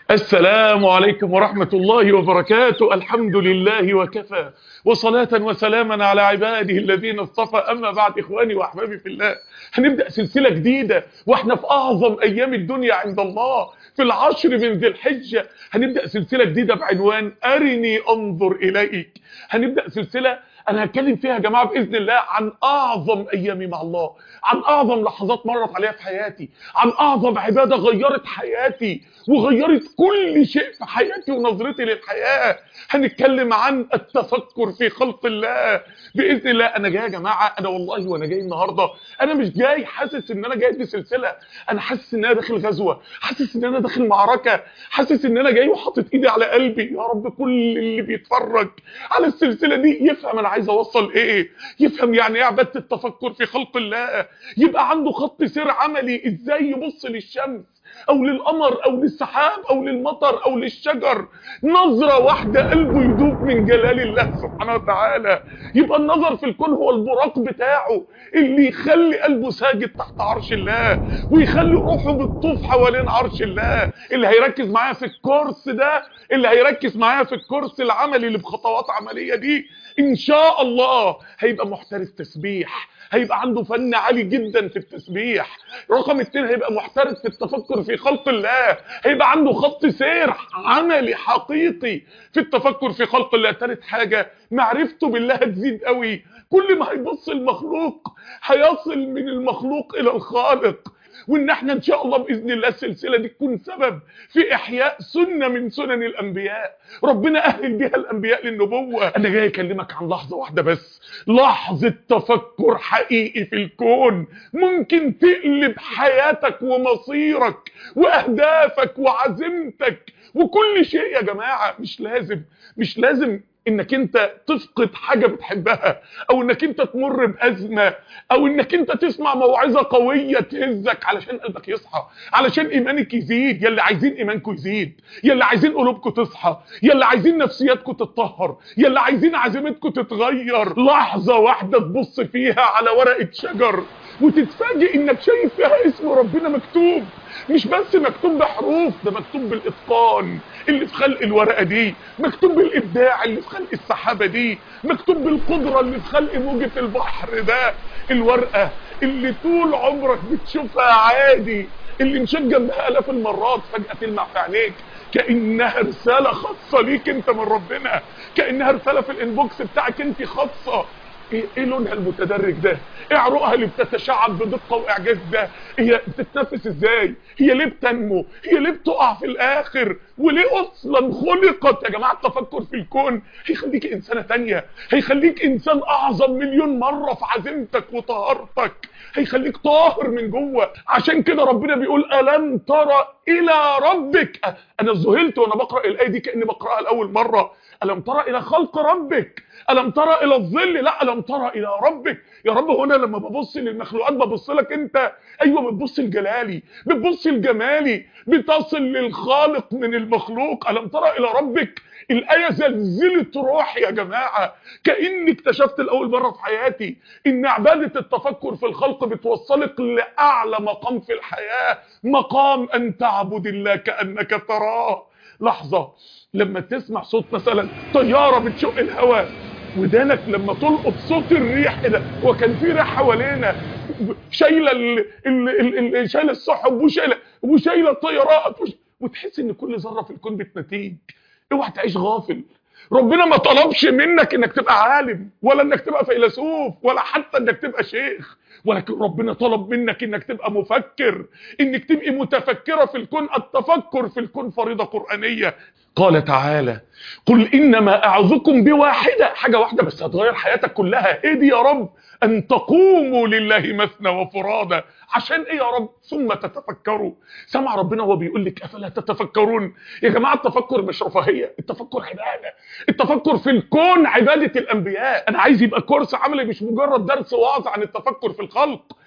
السلام عليكم ورحمة الله وبركاته الحمد لله وكفى وصلاة وسلاما على عباده الذين اصطفى أما بعد إخواني وأحبابي في الله هنبدأ سلسلة جديدة وإحنا في أعظم أيام الدنيا عند الله في العشر من ذي الحجة هنبدأ سلسلة جديدة بعنوان أرني أنظر إليك هنبدأ سلسلة انا هتكلم فيها يا جماعه باذن الله عن اعظم ايامي مع الله عن اعظم لحظات مرت عليها في حياتي عن اعظم عباده غيرت حياتي وغيرت كل شيء في حياتي ونظرتي للحياه هنتكلم عن التفكر في خلق الله باذن الله انا جاي يا جماعه انا والله وانا جاي النهارده انا مش جاي حاسس ان انا جاي بسلسله انا حاسس ان انا داخل غزوه حاسس ان انا داخل معركه حاسس ان انا جاي وحاطط ايدي على قلبي يا رب كل اللي بيتفرج على السلسله دي يفهم انا عايز اوصل ايه يفهم يعني ايه عباده التفكر في خلق الله يبقى عنده خط سير عملي ازاي يبص للشمس او للقمر او للسحاب او للمطر او للشجر نظرة واحدة قلبه يدوب من جلال الله سبحانه وتعالى يبقى النظر في الكون هو البراق بتاعه اللي يخلي قلبه ساجد تحت عرش الله ويخلي روحه بتطوف حوالين عرش الله اللي هيركز معايا في الكورس ده اللي هيركز معايا في الكورس العملي اللي بخطوات عملية دي ان شاء الله هيبقى محترف تسبيح هيبقى عنده فن عالي جدا في التسبيح رقم اتنين هيبقى محترف في التفكر في خلق الله هيبقى عنده خط سير عملي حقيقي في التفكر في خلق الله تالت حاجة معرفته بالله هتزيد قوي كل ما هيبص المخلوق هيصل من المخلوق الى الخالق وان احنا ان شاء الله باذن الله السلسله دي تكون سبب في احياء سنه من سنن الانبياء ربنا اهل بها الانبياء للنبوه انا جاي اكلمك عن لحظه واحده بس لحظه تفكر حقيقي في الكون ممكن تقلب حياتك ومصيرك واهدافك وعزيمتك وكل شيء يا جماعه مش لازم مش لازم انك انت تفقد حاجة بتحبها او انك انت تمر بازمة او انك انت تسمع موعظة قوية تهزك علشان قلبك يصحى علشان ايمانك يزيد يلي عايزين ايمانكم يزيد يلي عايزين قلوبكم تصحى يلي عايزين نفسياتكم تتطهر يلي عايزين عزيمتكم تتغير لحظة واحدة تبص فيها على ورقة شجر وتتفاجئ انك شايف فيها اسم ربنا مكتوب مش بس مكتوب بحروف ده مكتوب بالاتقان اللي في خلق الورقه دي مكتوب بالابداع اللي في خلق السحابه دي مكتوب بالقدره اللي في خلق موجه البحر ده الورقه اللي طول عمرك بتشوفها عادي اللي مشيت جنبها الاف المرات فجاه تلمع في عينيك كانها رساله خاصه ليك انت من ربنا كانها رساله في الانبوكس بتاعك انت خاصه ايه, إيه لونها المتدرج ده ايه عروقها اللي بتتشعب بدقه واعجاز ده هي بتتنفس ازاي هي ليه بتنمو هي ليه بتقع في الاخر وليه اصلا خلقت يا جماعه التفكر في الكون هيخليك انسانه تانية هيخليك انسان اعظم مليون مره في عزيمتك وطهارتك هيخليك طاهر من جوه عشان كده ربنا بيقول الم ترى الى ربك انا ذهلت وانا بقرا الايه دي كاني بقراها لاول مره الم ترى الى خلق ربك الم ترى الى الظل لا الم ترى الى ربك يا رب هنا لما ببص للمخلوقات ببص لك انت ايوه بتبص لجلالي بتبص لجمالي بتصل للخالق من المخلوق الم ترى الى ربك الايه زلزلت روحي يا جماعه كاني اكتشفت لاول مره في حياتي ان عباده التفكر في الخلق بتوصلك لاعلى مقام في الحياه مقام ان تعبد الله كانك تراه لحظه لما تسمع صوت مثلا طياره بتشق الهواء ودانك لما تلقط صوت الريح ده وكان في ريح حوالينا شايله ال... ال... ال... شايله السحب وشايله وشايله الطيارات وش... وتحس ان كل ذره في الكون بتنتيج اوعى تعيش غافل ربنا ما طلبش منك انك تبقى عالم ولا انك تبقى فيلسوف ولا حتى انك تبقى شيخ ولكن ربنا طلب منك انك تبقى مفكر انك تبقي متفكرة في الكون التفكر في الكون فريضة قرآنية قال تعالى قل انما اعظكم بواحدة حاجة واحدة بس هتغير حياتك كلها ايه دي يا رب ان تقوموا لله مثنى وفرادى عشان ايه يا رب ثم تتفكروا سمع ربنا وهو بيقول لك افلا تتفكرون يا جماعه التفكر مش رفاهيه التفكر عباده التفكر في الكون عباده الانبياء انا عايز يبقى كورس عملي مش مجرد درس وعظ عن التفكر في الخلق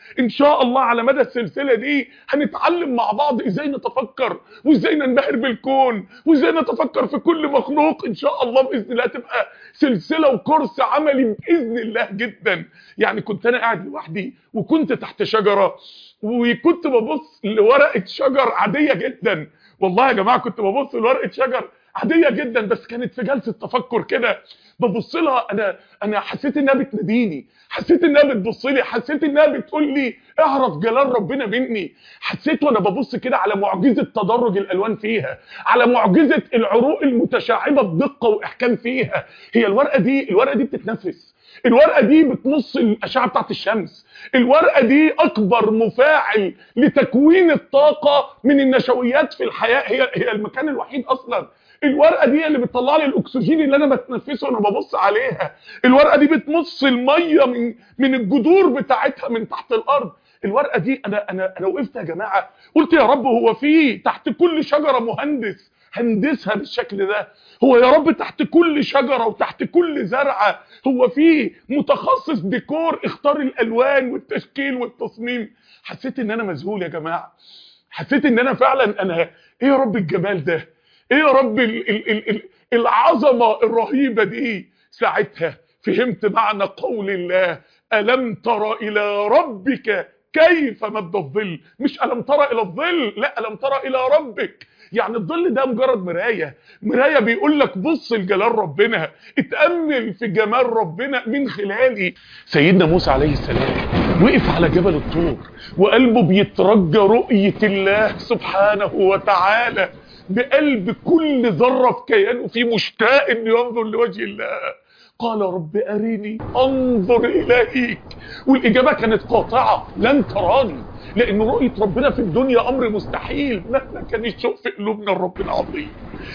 ان شاء الله على مدى السلسله دي هنتعلم مع بعض ازاي نتفكر وازاي ننبهر بالكون وازاي نتفكر في كل مخلوق ان شاء الله باذن الله تبقى سلسله وكورس عملي باذن الله جدا يعني كنت انا قاعد لوحدي وكنت تحت شجره وكنت ببص لورقه شجر عاديه جدا والله يا جماعه كنت ببص لورقه شجر عاديه جدا بس كانت في جلسه تفكر كده ببص لها انا انا حسيت انها بتناديني حسيت انها بتبص لي حسيت انها بتقول لي اعرف جلال ربنا مني حسيت وانا ببص كده على معجزه تدرج الالوان فيها على معجزه العروق المتشعبه بدقه واحكام فيها هي الورقه دي الورقه دي بتتنفس الورقه دي بتنص الاشعه بتاعت الشمس الورقه دي اكبر مفاعل لتكوين الطاقه من النشويات في الحياه هي هي المكان الوحيد اصلا الورقه دي اللي بتطلع لي الاكسجين اللي انا بتنفسه وانا ببص عليها الورقه دي بتمص الميه من من الجذور بتاعتها من تحت الارض الورقه دي انا انا انا وقفت يا جماعه قلت يا رب هو في تحت كل شجره مهندس هندسها بالشكل ده هو يا رب تحت كل شجره وتحت كل زرعه هو في متخصص ديكور اختار الالوان والتشكيل والتصميم حسيت ان انا مذهول يا جماعه حسيت ان انا فعلا انا ايه يا رب الجمال ده ايه يا رب ال ال ال ال العظمه الرهيبه دي ساعتها فهمت معنى قول الله الم تر الى ربك كيف مد الظل مش الم ترى الى الظل لا الم ترى الى ربك يعني الظل ده مجرد مرايه مرايه بيقول لك بص لجلال ربنا اتامل في جمال ربنا من خلالي سيدنا موسى عليه السلام وقف على جبل الطور وقلبه بيترجى رؤيه الله سبحانه وتعالى بقلب كل ذره في كيانه في مشتاق انه ينظر لوجه الله قال رب أرني أنظر إليك والإجابة كانت قاطعة لن تراني لأن رؤية ربنا في الدنيا أمر مستحيل مهما كان الشوق في قلوبنا ربنا عظيم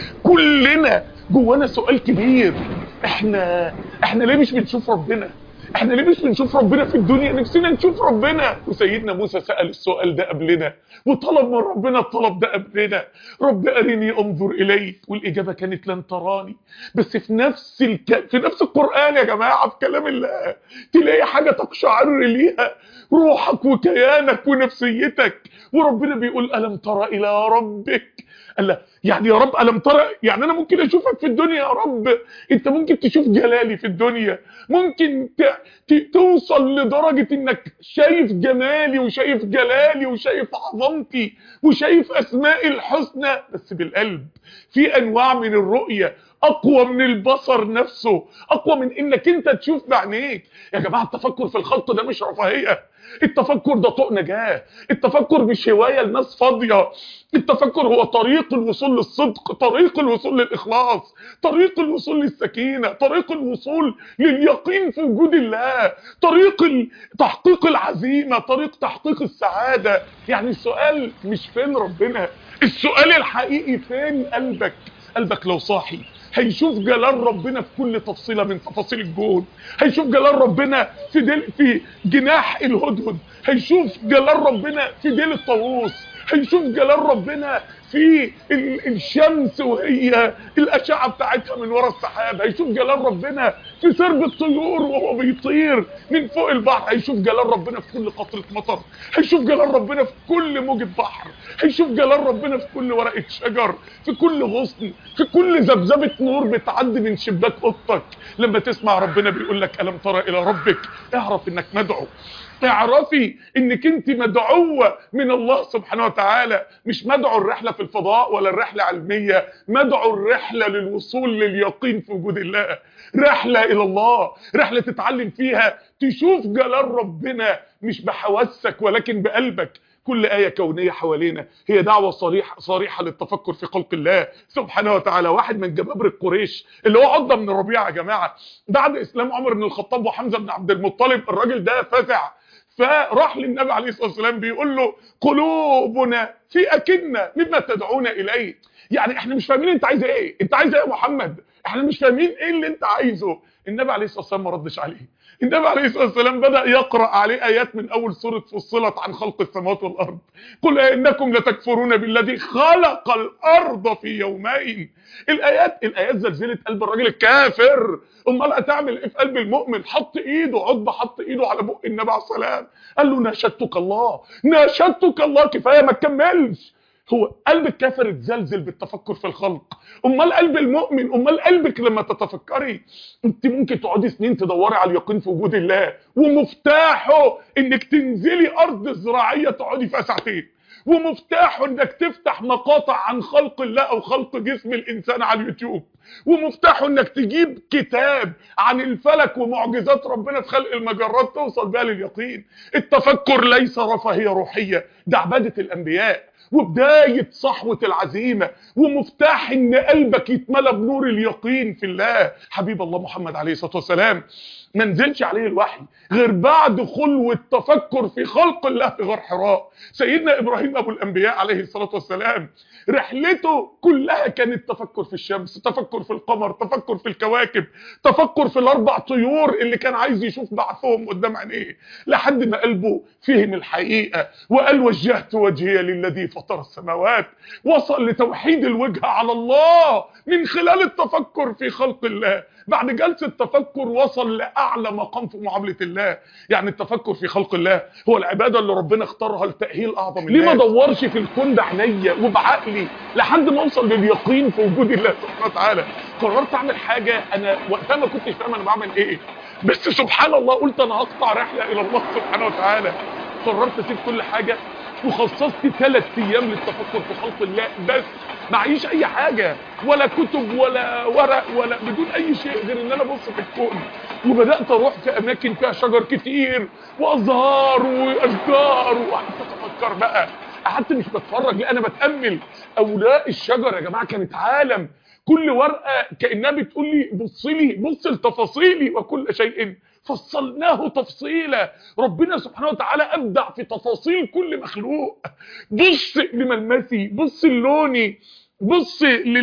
كلنا جوانا سؤال كبير احنا احنا ليه مش بنشوف ربنا احنا ليه مش بنشوف ربنا في الدنيا نفسنا نشوف ربنا وسيدنا موسى سأل السؤال ده قبلنا وطلب من ربنا الطلب ده قبلنا رب أرني أنظر إليك والإجابة كانت لن تراني بس في نفس الك... في نفس القرآن يا جماعة في كلام الله تلاقي حاجة تقشعر ليها روحك وكيانك ونفسيتك وربنا بيقول ألم ترى إلى ربك قال لا يعني يا رب ألم ترى يعني أنا ممكن أشوفك في الدنيا يا رب أنت ممكن تشوف جلالي في الدنيا ممكن ت... ت... توصل لدرجة إنك شايف جمالي وشايف جلالي وشايف عظمتي وشايف أسمائي الحسنى بس بالقلب في أنواع من الرؤية اقوى من البصر نفسه اقوى من انك انت تشوف بعينيك يا جماعه التفكر في الخلق ده مش رفاهيه التفكر ده طوق نجاه التفكر مش هوايه لناس فاضيه التفكر هو طريق الوصول للصدق طريق الوصول للاخلاص طريق الوصول للسكينه طريق الوصول لليقين في وجود الله طريق تحقيق العزيمه طريق تحقيق السعاده يعني السؤال مش فين ربنا السؤال الحقيقي فين قلبك قلبك لو صاحي هيشوف جلال ربنا في كل تفصيله من تفاصيل الجهد هيشوف جلال ربنا في ديل في جناح الهدهد هيشوف جلال ربنا في ديل الطاووس هيشوف جلال ربنا في الشمس وهي الاشعه بتاعتها من ورا السحاب هيشوف جلال ربنا في سرب الطيور وهو بيطير من فوق البحر هيشوف جلال ربنا في كل قطره مطر هيشوف جلال ربنا في كل موجه بحر هيشوف جلال ربنا في كل ورقه شجر في كل غصن في كل ذبذبه نور بتعدي من شباك اوضتك لما تسمع ربنا بيقول لك الم ترى الى ربك اعرف انك مدعو تعرفي انك انت مدعوة من الله سبحانه وتعالى مش مدعو الرحلة في الفضاء ولا الرحلة علمية مدعو الرحلة للوصول لليقين في وجود الله رحلة الى الله رحلة تتعلم فيها تشوف جلال ربنا مش بحواسك ولكن بقلبك كل آية كونية حوالينا هي دعوة صريحة, صريحة للتفكر في خلق الله سبحانه وتعالى واحد من جبابرة قريش اللي هو عضة من الربيع يا جماعة بعد إسلام عمر بن الخطاب وحمزة بن عبد المطلب الراجل ده فزع فراح للنبي عليه الصلاة والسلام بيقول له قلوبنا في أكنة مما تدعونا إليه يعني احنا مش فاهمين انت عايز ايه انت عايز ايه يا محمد احنا مش فاهمين ايه اللي انت عايزه النبي عليه الصلاة والسلام ما ردش عليه النبي عليه الصلاه والسلام بدا يقرا عليه ايات من اول سوره فصلت عن خلق السماوات والارض قل انكم لتكفرون بالذي خلق الارض في يومين الايات الايات زلزلت قلب الراجل الكافر امال هتعمل ايه في قلب المؤمن حط ايده عضبه حط ايده على بق النبي عليه السلام قال له ناشدتك الله ناشدتك الله كفايه ما تكملش هو قلب الكافر اتزلزل بالتفكر في الخلق امال قلب المؤمن امال قلبك لما تتفكري انت ممكن تقعدي سنين تدوري على اليقين في وجود الله ومفتاحه انك تنزلي ارض زراعيه تقعدي فيها ساعتين ومفتاحه انك تفتح مقاطع عن خلق الله او خلق جسم الانسان على اليوتيوب ومفتاحه انك تجيب كتاب عن الفلك ومعجزات ربنا في خلق المجرات توصل بها لليقين التفكر ليس رفاهيه روحيه ده عباده الانبياء وبداية صحوة العزيمة ومفتاح ان قلبك يتملى بنور اليقين في الله حبيب الله محمد عليه الصلاة والسلام ما نزلش عليه الوحي غير بعد خلو التفكر في خلق الله في غار حراء سيدنا ابراهيم ابو الانبياء عليه الصلاة والسلام رحلته كلها كانت تفكر في الشمس تفكر في القمر تفكر في الكواكب تفكر في الاربع طيور اللي كان عايز يشوف بعثهم قدام عينيه لحد ما قلبه فهم الحقيقة وقال وجهت وجهي للذي فطر السماوات وصل لتوحيد الوجه على الله من خلال التفكر في خلق الله بعد جلسة تفكر وصل لأعلى مقام في معاملة الله يعني التفكر في خلق الله هو العبادة اللي ربنا اختارها لتأهيل أعظم ليه ما دورش في الكون بعينيا وبعقلي لحد ما اوصل لليقين في وجود الله سبحانه وتعالى قررت اعمل حاجة انا وقتها ما كنتش فاهم انا بعمل ايه بس سبحان الله قلت انا هقطع رحلة الى الله سبحانه وتعالى قررت اسيب كل حاجة وخصصت ثلاث ايام للتفكر في خلق الله بس معيش اي حاجة ولا كتب ولا ورق ولا بدون اي شيء غير ان انا ابص في الكون وبدات اروح في اماكن فيها شجر كتير وازهار واشجار وقعدت اتفكر بقى قعدت مش بتفرج لا انا بتامل اوراق الشجر يا جماعه كانت عالم كل ورقه كانها بتقول لي بص لي بص لتفاصيلي وكل شيء فصلناه تفصيلا ربنا سبحانه وتعالى ابدع في تفاصيل كل مخلوق بص لملمسي بص للوني بص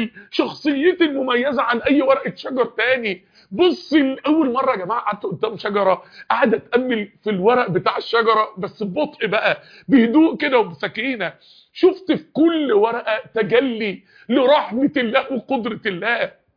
لشخصيتي المميزه عن اي ورقه شجر تاني بص اول مره يا جماعه قعدت قدام شجره قاعد اتامل في الورق بتاع الشجره بس ببطء بقى بهدوء كده وبسكينه شفت في كل ورقه تجلي لرحمه الله وقدره الله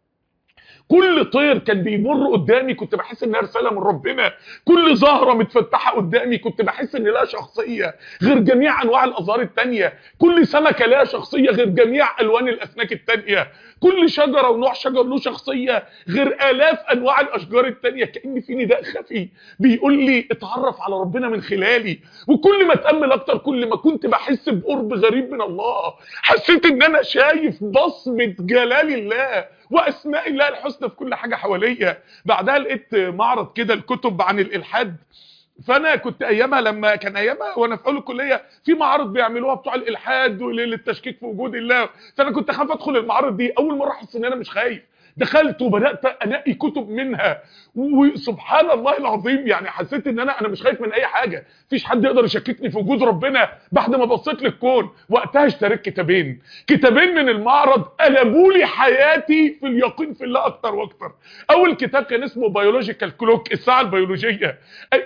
كل طير كان بيمر قدامي كنت بحس انها رساله من ربنا كل زهره متفتحه قدامي كنت بحس ان لها شخصيه غير جميع انواع الازهار التانية كل سمكه لها شخصيه غير جميع الوان الاسماك التانية كل شجره ونوع شجر له شخصيه غير الاف انواع الاشجار التانية كان في نداء خفي بيقول لي اتعرف على ربنا من خلالي وكل ما اتامل اكتر كل ما كنت بحس بقرب غريب من الله حسيت ان انا شايف بصمه جلال الله واسماء الله الحسنى في كل حاجه حواليا بعدها لقيت معرض كده الكتب عن الالحاد فانا كنت ايامها لما كان ايامها وانا في اول الكليه في معارض بيعملوها بتوع الالحاد وللتشكيك في وجود الله فانا كنت خايف ادخل المعارض دي اول مره احس ان انا مش خايف دخلت وبدات انقي كتب منها وسبحان الله العظيم يعني حسيت ان انا انا مش خايف من اي حاجه مفيش حد يقدر يشككني في وجود ربنا بعد ما بصيت للكون وقتها اشتريت كتابين كتابين من المعرض قلبوا لي حياتي في اليقين في الله اكتر واكتر اول كتاب كان اسمه بيولوجيكال كلوك الساعه البيولوجيه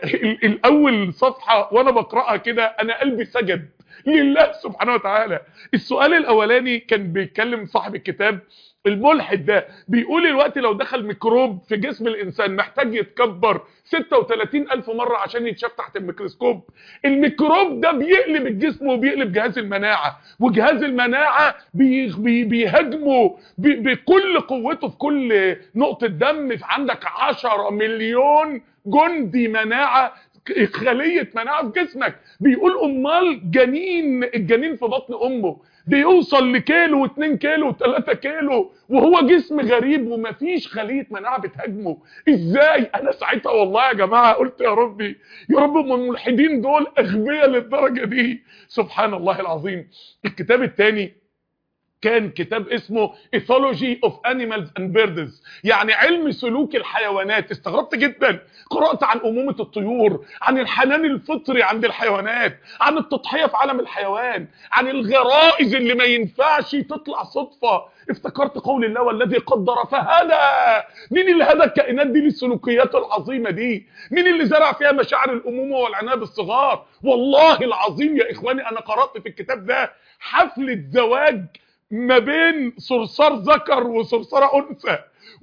الاول صفحه وانا بقراها كده انا قلبي سجد لله سبحانه وتعالى السؤال الاولاني كان بيتكلم صاحب الكتاب الملحد ده بيقول الوقت لو دخل ميكروب في جسم الانسان محتاج يتكبر 36 الف مرة عشان يتشاف تحت الميكروسكوب الميكروب ده بيقلب الجسم وبيقلب جهاز المناعة وجهاز المناعة بي بي بيهاجمه بي بكل قوته في كل نقطة دم عندك 10 مليون جندي مناعة خلية مناعة في جسمك بيقول امال جنين الجنين في بطن امه بيوصل لكيلو و2 كيلو و3 كيلو وهو جسم غريب ومفيش خلية مناعة بتهاجمه ازاي انا ساعتها والله يا جماعة قلت يا ربي يا رب من الملحدين دول اغبياء للدرجة دي سبحان الله العظيم الكتاب الثاني كان كتاب اسمه Ethology of Animals and Birds يعني علم سلوك الحيوانات استغربت جدا قرأت عن أمومة الطيور عن الحنان الفطري عند الحيوانات عن التضحية في عالم الحيوان عن الغرائز اللي ما ينفعش تطلع صدفة افتكرت قول الله والذي قدر فهدى مين اللي هدى الكائنات دي للسلوكيات العظيمة دي مين اللي زرع فيها مشاعر الأمومة والعناية بالصغار والله العظيم يا إخواني أنا قرأت في الكتاب ده حفلة زواج ما بين صرصار ذكر وصرصار أنثى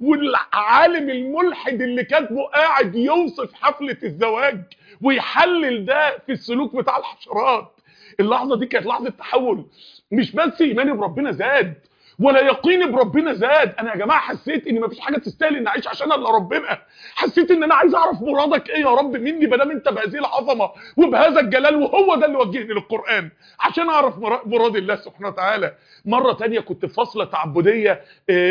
والعالم الملحد اللي كاتبه قاعد يوصف حفلة الزواج ويحلل ده في السلوك بتاع الحشرات اللحظة دي كانت لحظة تحول مش بس إيماني بربنا زاد ولا يقيني بربنا زاد انا يا جماعه حسيت ان مفيش حاجه تستاهل ان اعيش عشانها الا ربنا حسيت ان انا عايز اعرف مرادك ايه يا رب مني ما دام انت بهذه العظمه وبهذا الجلال وهو ده اللي وجهني للقران عشان اعرف مراد الله سبحانه وتعالى مره تانية كنت في فصله تعبديه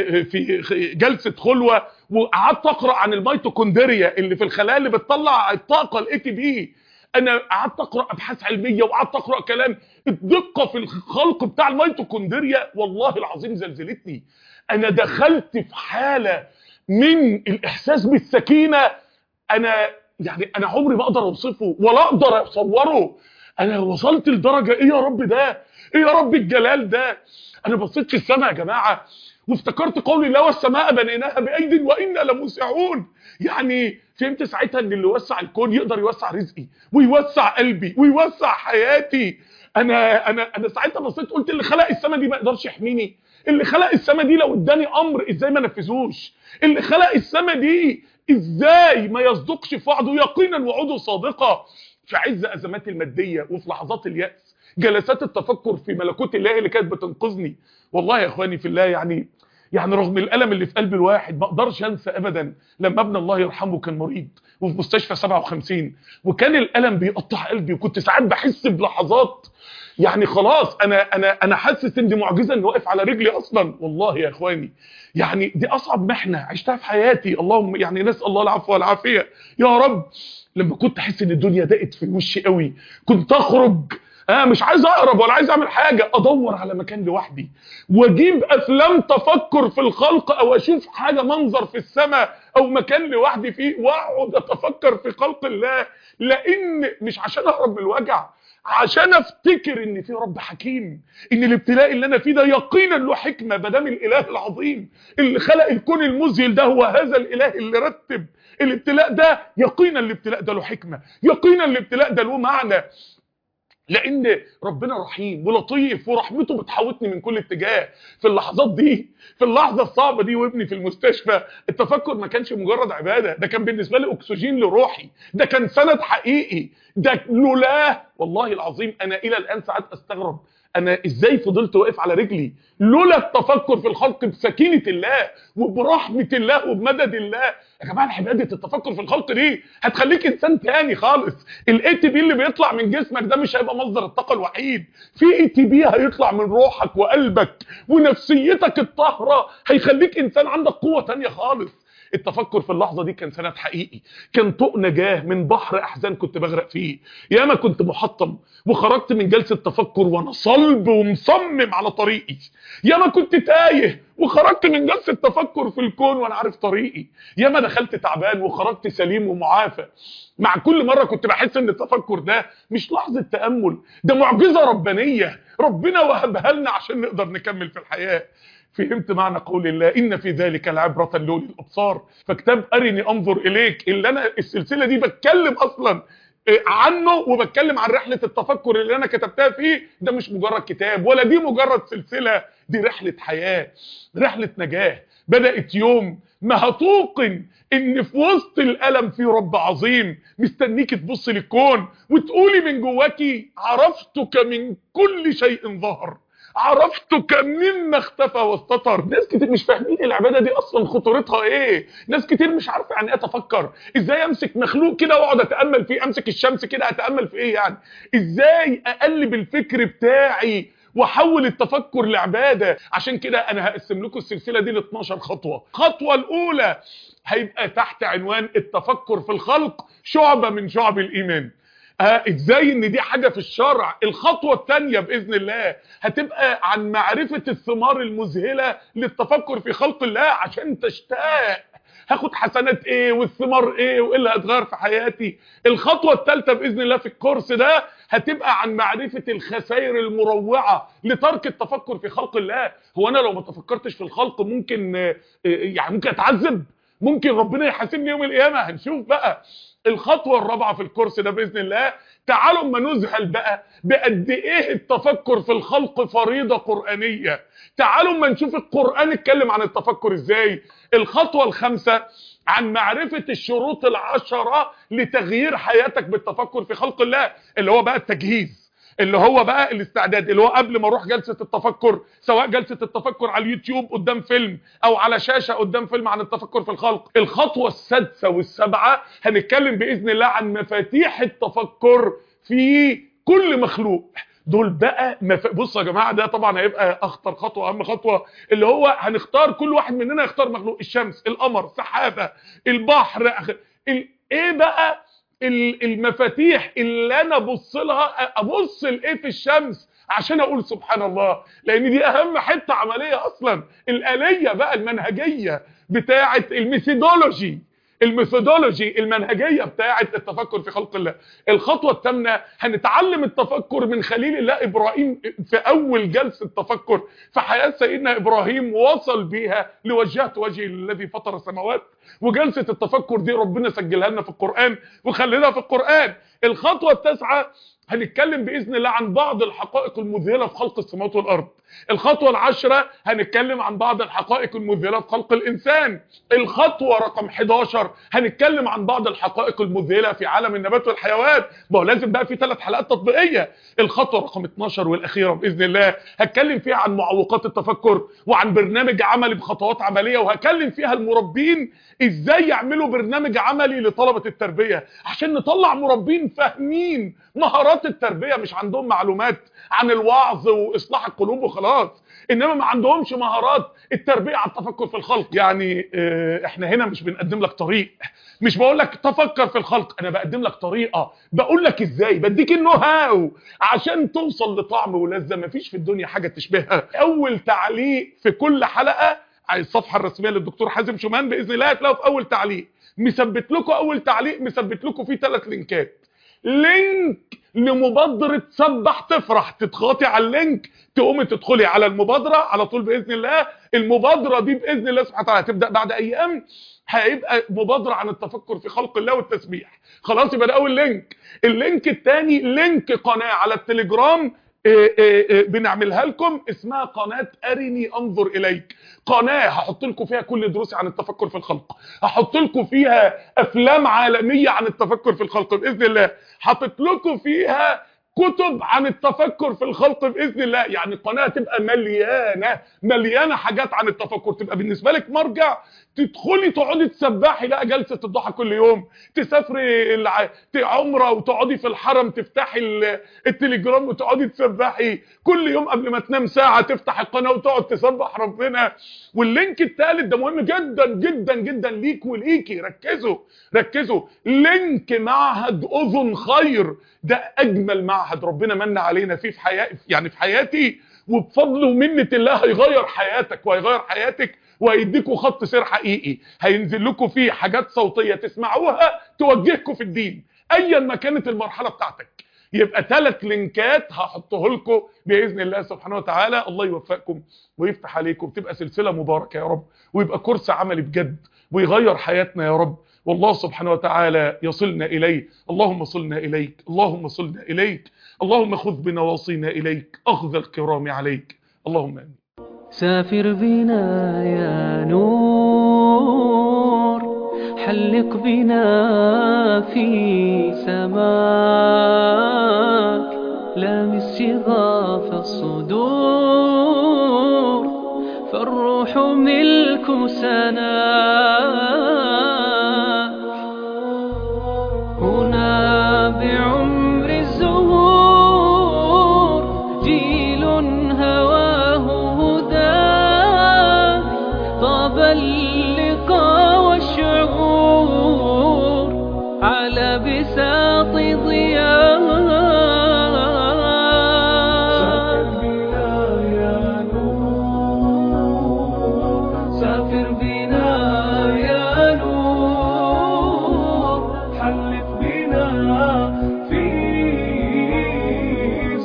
في جلسه خلوه وقعدت اقرا عن الميتوكوندريا اللي في الخلايا اللي بتطلع الطاقه الاي تي بي انا قعدت اقرا ابحاث علميه وقعدت اقرا كلام الدقه في الخلق بتاع الميتوكوندريا والله العظيم زلزلتني انا دخلت في حاله من الاحساس بالسكينه انا يعني انا عمري ما اقدر اوصفه ولا اقدر اصوره انا وصلت لدرجه ايه يا رب ده ايه يا رب الجلال ده انا بصيت في السماء يا جماعه وافتكرت قول الله والسماء بنيناها بايد وانا لموسعون يعني فهمت ساعتها ان اللي وسع الكون يقدر يوسع رزقي ويوسع قلبي ويوسع حياتي انا انا انا ساعتها بصيت قلت اللي خلق السماء دي ما يقدرش يحميني اللي خلق السماء دي لو اداني امر ازاي ما نفذوش اللي خلق السماء دي ازاي ما يصدقش في وعده يقينا وعوده صادقه في عز ازمات الماديه وفي لحظات الياس جلسات التفكر في ملكوت الله اللي كانت بتنقذني والله يا اخواني في الله يعني يعني رغم الالم اللي في قلب الواحد ما اقدرش انسى ابدا لما ابن الله يرحمه كان مريض وفي مستشفى 57 وكان الالم بيقطع قلبي وكنت ساعات بحس بلحظات يعني خلاص انا انا انا حاسس ان دي معجزه اني واقف على رجلي اصلا والله يا اخواني يعني دي اصعب محنه عشتها في حياتي اللهم يعني نسال الله العفو والعافيه يا رب لما كنت احس ان الدنيا ضاقت في وشي قوي كنت اخرج اه مش عايز اقرب ولا عايز اعمل حاجه ادور على مكان لوحدي واجيب افلام تفكر في الخلق او اشوف حاجه منظر في السماء او مكان لوحدي فيه واقعد اتفكر في خلق الله لان مش عشان اهرب من الوجع عشان افتكر ان في رب حكيم ان الابتلاء اللي انا فيه ده يقينا له حكمه بدام الاله العظيم اللي خلق الكون المذهل ده هو هذا الاله اللي رتب الابتلاء ده يقينا الابتلاء ده له حكمه يقينا الابتلاء ده له معنى لان ربنا رحيم ولطيف ورحمته بتحوطني من كل اتجاه في اللحظات دي في اللحظه الصعبه دي وابني في المستشفى التفكر ما كانش مجرد عباده ده كان بالنسبه لي اكسجين لروحي ده كان سند حقيقي ده لولاه والله العظيم انا الى الان ساعات استغرب انا ازاي فضلت واقف على رجلي لولا التفكر في الخلق بسكينه الله وبرحمه الله وبمدد الله يا جماعه عباده التفكر في الخلق دي هتخليك انسان تاني خالص الاي تي بي اللي بيطلع من جسمك ده مش هيبقى مصدر الطاقه الوحيد في اي تي بي هيطلع من روحك وقلبك ونفسيتك الطاهره هيخليك انسان عندك قوه تانية خالص التفكر في اللحظه دي كان سند حقيقي كان طوق نجاه من بحر احزان كنت بغرق فيه ياما كنت محطم وخرجت من جلسه تفكر وانا صلب ومصمم على طريقي ياما كنت تايه وخرجت من جلسه تفكر في الكون وانا عارف طريقي ياما دخلت تعبان وخرجت سليم ومعافى مع كل مره كنت بحس ان التفكر ده مش لحظه تامل ده معجزه ربانيه ربنا وهبها لنا عشان نقدر نكمل في الحياه فهمت معنى قول الله إن في ذلك العبرة لأولي الأبصار فكتاب أرني أنظر إليك اللي أنا السلسلة دي بتكلم أصلا عنه وبتكلم عن رحلة التفكر اللي أنا كتبتها فيه ده مش مجرد كتاب ولا دي مجرد سلسلة دي رحلة حياة رحلة نجاة بدأت يوم ما هتوقن ان في وسط الالم في رب عظيم مستنيك تبص للكون وتقولي من جواكي عرفتك من كل شيء ظهر عرفتك مما اختفى واستتر ناس كتير مش فاهمين العباده دي اصلا خطورتها ايه ناس كتير مش عارفه يعني ايه اتفكر ازاي امسك مخلوق كده واقعد اتامل فيه امسك الشمس كده اتامل في ايه يعني ازاي اقلب الفكر بتاعي واحول التفكر لعباده عشان كده انا هقسم لكم السلسله دي ل 12 خطوه الخطوه الاولى هيبقى تحت عنوان التفكر في الخلق شعبه من شعب الايمان آه ازاي ان دي حاجة في الشرع الخطوة الثانية بإذن الله هتبقى عن معرفة الثمار المذهلة للتفكر في خلق الله عشان تشتاق هاخد حسنات ايه والثمار ايه وايه اللي هتغير في حياتي الخطوة الثالثة بإذن الله في الكورس ده هتبقى عن معرفة الخسائر المروعة لترك التفكر في خلق الله هو انا لو ما تفكرتش في الخلق ممكن يعني ممكن اتعذب ممكن ربنا يحاسبني يوم القيامة هنشوف بقى الخطوة الرابعة في الكورس ده بإذن الله تعالوا ما نذهل بقى بقد ايه التفكر في الخلق فريضة قرآنية تعالوا ما نشوف القرآن اتكلم عن التفكر ازاي الخطوة الخامسة عن معرفة الشروط العشرة لتغيير حياتك بالتفكر في خلق الله اللي هو بقى التجهيز اللي هو بقى الاستعداد اللي هو قبل ما اروح جلسة التفكر سواء جلسة التفكر على اليوتيوب قدام فيلم او على شاشة قدام فيلم عن التفكر في الخلق الخطوة السادسة والسابعة هنتكلم بإذن الله عن مفاتيح التفكر في كل مخلوق دول بقى مف... بصوا يا جماعه ده طبعا هيبقى اخطر خطوه اهم خطوه اللي هو هنختار كل واحد مننا يختار مخلوق الشمس القمر سحابه البحر ال... ايه بقى المفاتيح اللي انا ابص لها ابص لايه في الشمس عشان اقول سبحان الله لان دي اهم حته عمليه اصلا الاليه بقى المنهجيه بتاعه الميثودولوجي الميثودولوجي المنهجيه بتاعه التفكر في خلق الله الخطوه الثامنه هنتعلم التفكر من خليل الله ابراهيم في اول جلسه تفكر في حياه سيدنا ابراهيم وصل بيها لوجهت وجهي للذي فطر السماوات وجلسه التفكر دي ربنا سجلها لنا في القران وخلينا في القران الخطوه التاسعه هنتكلم باذن الله عن بعض الحقائق المذهله في خلق السماوات والارض الخطوه العاشره هنتكلم عن بعض الحقائق المذهله في خلق الانسان الخطوه رقم 11 هنتكلم عن بعض الحقائق المذهله في عالم النبات والحيوان ما هو لازم بقى في ثلاث حلقات تطبيقيه الخطوه رقم 12 والاخيره باذن الله هتكلم فيها عن معوقات التفكر وعن برنامج عملي بخطوات عمليه وهكلم فيها المربين ازاي يعملوا برنامج عملي لطلبه التربيه عشان نطلع مربين فاهمين مهارات التربيه مش عندهم معلومات عن الوعظ واصلاح القلوب وخلاص انما ما عندهمش مهارات التربيه على التفكر في الخلق يعني اه احنا هنا مش بنقدم لك طريق مش بقول لك تفكر في الخلق انا بقدم لك طريقه بقول لك ازاي بديك النو هاو عشان توصل لطعم ولذه مفيش في الدنيا حاجه تشبهها اول تعليق في كل حلقه على الصفحه الرسميه للدكتور حازم شومان باذن الله هتلاقوا في اول تعليق مثبت لكم اول تعليق مثبت لكم فيه ثلاث لينكات لينك لمبادرة سبح تفرح تتخاطي على اللينك تقومي تدخلي على المبادرة على طول بإذن الله المبادرة دي بإذن الله سبحانه وتعالى هتبدأ بعد أيام هيبقى مبادرة عن التفكر في خلق الله والتسبيح خلاص يبقى ده أول لينك اللينك الثاني لينك قناة على التليجرام إيه إيه إيه بنعملها لكم اسمها قناة أرني أنظر إليك قناة هحط لكم فيها كل دروسي عن التفكر في الخلق هحط لكم فيها أفلام عالمية عن التفكر في الخلق بإذن الله حاطط لكم فيها كتب عن التفكر في الخلق باذن الله يعني القناه تبقى مليانه مليانه حاجات عن التفكر تبقى بالنسبه لك مرجع تدخلي تقعدي تسبحي بقى جلسه الضحى كل يوم تسافري الع... عمره وتقعدي في الحرم تفتحي التليجرام وتقعدي تسبحي كل يوم قبل ما تنام ساعه تفتح القناه وتقعد تسبح ربنا واللينك الثالث ده مهم جدا جدا جدا ليك وليكي ركزوا ركزوا لينك معهد اذن خير ده اجمل معهد ربنا من علينا فيه في حياتي يعني في حياتي وبفضل ومنه الله هيغير حياتك وهيغير حياتك وهيديكوا خط سير حقيقي هينزل لكم فيه حاجات صوتيه تسمعوها توجهكم في الدين ايا ما كانت المرحله بتاعتك يبقى ثلاث لينكات هحطه لكم باذن الله سبحانه وتعالى الله يوفقكم ويفتح عليكم تبقى سلسله مباركه يا رب ويبقى كورس عملي بجد ويغير حياتنا يا رب والله سبحانه وتعالى يصلنا إليه اللهم صلنا إليك اللهم صلنا إليك اللهم خذ بنواصينا إليك أخذ الكرام عليك اللهم آمين سافر بنا يا نور حلق بنا في سماك لامس شغاف الصدور فالروح ملك سناك هنا بعمر الزهور جيل هواه هداك طاب اللقاء والشعور على بساط ضياء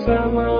السماء